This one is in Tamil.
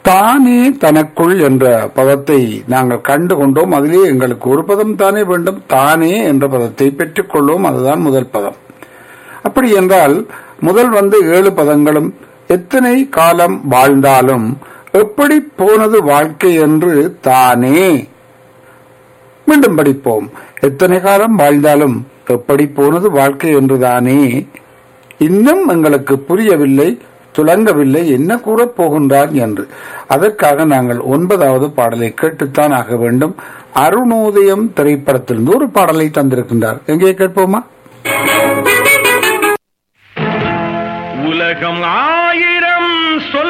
தானே தனக்குள் என்ற பதத்தை நாங்கள் கண்டு கொண்டோம் அதிலே எங்களுக்கு ஒரு பதம் தானே வேண்டும் தானே என்ற பதத்தை பெற்றுக் கொள்வோம் அதுதான் முதல் பதம் அப்படி என்றால் முதல் வந்து ஏழு பதங்களும் எத்தனை காலம் வாழ்ந்தாலும் எப்படி போனது வாழ்க்கை என்று தானே மீண்டும் படிப்போம் எத்தனை காலம் வாழ்ந்தாலும் எப்படி போனது வாழ்க்கை என்றுதானே இன்னும் எங்களுக்கு புரியவில்லை துலங்கவில்லை என்ன கூறப் போகின்றார் என்று அதற்காக நாங்கள் ஒன்பதாவது பாடலை கேட்டுத்தான் ஆக வேண்டும் அருணோதயம் திரைப்படத்திலிருந்து ஒரு பாடலை தந்திருக்கின்றார் எங்கே கேட்போமா உலகம் ஆ